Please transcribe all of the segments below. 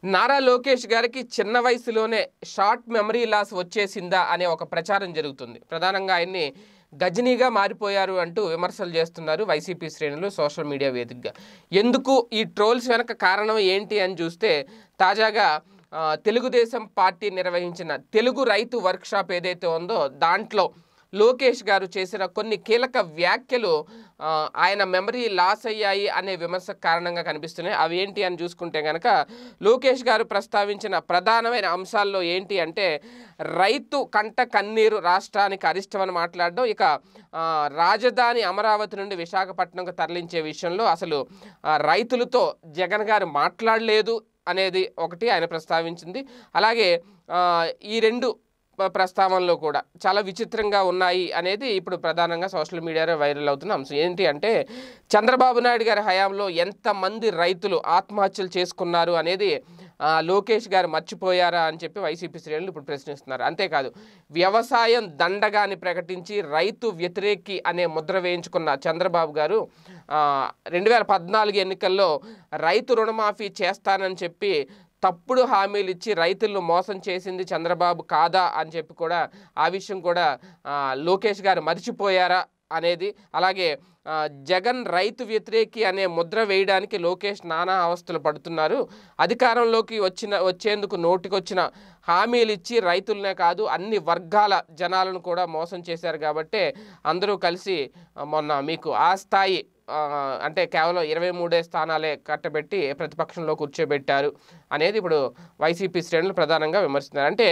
నారా లోకేష్ గారికి చిన్న వయసులోనే షార్ట్ మెమరీ లాస్ వచ్చేసిందా అనే ఒక ప్రచారం జరుగుతుంది ప్రధానంగా ఆయన్ని గజనీగా మారిపోయారు అంటూ విమర్శలు చేస్తున్నారు వైసీపీ శ్రేణులు సోషల్ మీడియా వేదికగా ఎందుకు ఈ ట్రోల్స్ వెనక కారణం ఏంటి అని చూస్తే తాజాగా ఆ, తెలుగుదేశం పార్టీ నిర్వహించిన తెలుగు రైతు వర్క్షాప్ ఏదైతే ఉందో దాంట్లో లోకేష్ గారు చేసిన కొన్ని కీలక వ్యాఖ్యలు ఆ, ఆయన మెమరీ లాస్ అయ్యాయి అనే విమర్శకు కారణంగా కనిపిస్తున్నాయి అవి ఏంటి అని చూసుకుంటే కనుక లోకేష్ గారు ప్రస్తావించిన ప్రధానమైన అంశాల్లో ఏంటి అంటే రైతు కంట కన్నీరు రాష్ట్రానికి అరిష్టమని మాట్లాడడం ఇక ఆ, రాజధాని అమరావతి నుండి విశాఖపట్నంకు తరలించే విషయంలో అసలు ఆ, రైతులతో జగన్ గారు మాట్లాడలేదు అనేది ఒకటి ఆయన ప్రస్తావించింది అలాగే ఆ, ఈ రెండు ప- ప్రస్తావనలో కూడా చాలా విచిత్రంగా ఉన్నాయి అనేది ఇప్పుడు ప్రధానంగా సోషల్ మీడియాలో వైరల్ అవుతున్న అంశం ఏంటి అంటే చంద్రబాబు నాయుడు గారి హయాంలో ఎంతమంది రైతులు ఆత్మహత్యలు చేసుకున్నారు అనేది ఆ, లోకేష్ గారు మర్చిపోయారా అని చెప్పి వైసీపీ శ్రేణులు ఇప్పుడు ప్రశ్నిస్తున్నారు అంతేకాదు వ్యవసాయం దండగాని ప్రకటించి రైతు వ్యతిరేకి అనే ముద్ర వేయించుకున్న చంద్రబాబు గారు రెండు వేల పద్నాలుగు ఎన్నికల్లో రైతు రుణమాఫీ చేస్తానని చెప్పి తప్పుడు హామీలు ఇచ్చి రైతులను మోసం చేసింది చంద్రబాబు కాదా అని చెప్పి కూడా ఆ విషయం కూడా ఆ, లోకేష్ గారు మర్చిపోయారా అనేది అలాగే ఆ, జగన్ రైతు వ్యతిరేకి అనే ముద్ర వేయడానికి లోకేష్ నానా అవస్థలు పడుతున్నారు అధికారంలోకి వచ్చిన వచ్చేందుకు నోటికొచ్చిన హామీలు ఇచ్చి రైతులనే కాదు అన్ని వర్గాల జనాలను కూడా మోసం చేశారు కాబట్టి అందరూ కలిసి ఆ, మొన్న మీకు ఆ స్థాయి ఆ, అంటే కేవలం ఇరవై మూడే స్థానాలే కట్టబెట్టి ప్రతిపక్షంలో కూర్చోబెట్టారు అనేది ఇప్పుడు వైసీపీ శ్రేణులు ప్రధానంగా విమర్శిస్తున్నారు అంటే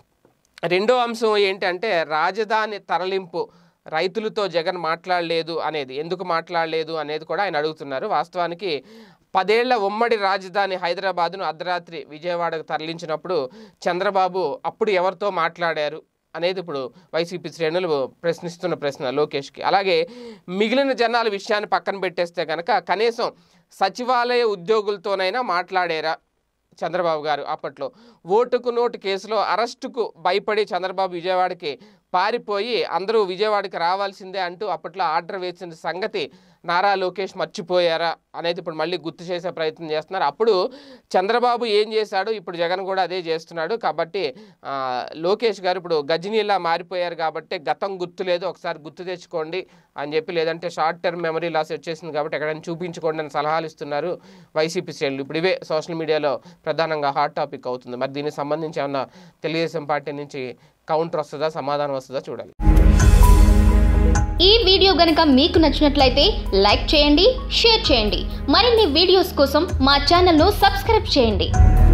రెండో అంశం ఏంటంటే రాజధాని తరలింపు రైతులతో జగన్ మాట్లాడలేదు అనేది ఎందుకు మాట్లాడలేదు అనేది కూడా ఆయన అడుగుతున్నారు వాస్తవానికి పదేళ్ల ఉమ్మడి రాజధాని హైదరాబాద్ను అర్ధరాత్రి విజయవాడకు తరలించినప్పుడు చంద్రబాబు అప్పుడు ఎవరితో మాట్లాడారు అనేది ఇప్పుడు వైసీపీ శ్రేణులు ప్రశ్నిస్తున్న ప్రశ్న లోకేష్కి అలాగే మిగిలిన జనాల విషయాన్ని పక్కన పెట్టేస్తే కనుక కనీసం సచివాలయ ఉద్యోగులతోనైనా మాట్లాడారా చంద్రబాబు గారు అప్పట్లో ఓటుకు నోటు కేసులో అరెస్టుకు భయపడి చంద్రబాబు విజయవాడకి పారిపోయి అందరూ విజయవాడకి రావాల్సిందే అంటూ అప్పట్లో ఆర్డర్ వేసిన సంగతి నారా లోకేష్ మర్చిపోయారా అనేది ఇప్పుడు మళ్ళీ గుర్తు చేసే ప్రయత్నం చేస్తున్నారు అప్పుడు చంద్రబాబు ఏం చేశాడు ఇప్పుడు జగన్ కూడా అదే చేస్తున్నాడు కాబట్టి ఆ, లోకేష్ గారు ఇప్పుడు గజనీలా మారిపోయారు కాబట్టి గతం గుర్తు లేదు ఒకసారి గుర్తు తెచ్చుకోండి అని చెప్పి లేదంటే షార్ట్ టర్మ్ మెమరీ లాస్ వచ్చేసింది కాబట్టి ఎక్కడైనా చూపించుకోండి అని సలహాలు ఇస్తున్నారు వైసీపీ శ్రేణులు ఇప్పుడు ఇవే సోషల్ మీడియాలో ప్రధానంగా హాట్ టాపిక్ అవుతుంది మరి దీనికి సంబంధించి ఏమన్నా తెలుగుదేశం పార్టీ నుంచి కౌంటర్ వస్తుందా సమాధానం వస్తుందా చూడాలి ఈ వీడియో గనుక మీకు నచ్చినట్లయితే లైక్ చేయండి షేర్ చేయండి మరిన్ని వీడియోస్ కోసం మా ఛానల్ను సబ్స్క్రైబ్ చేయండి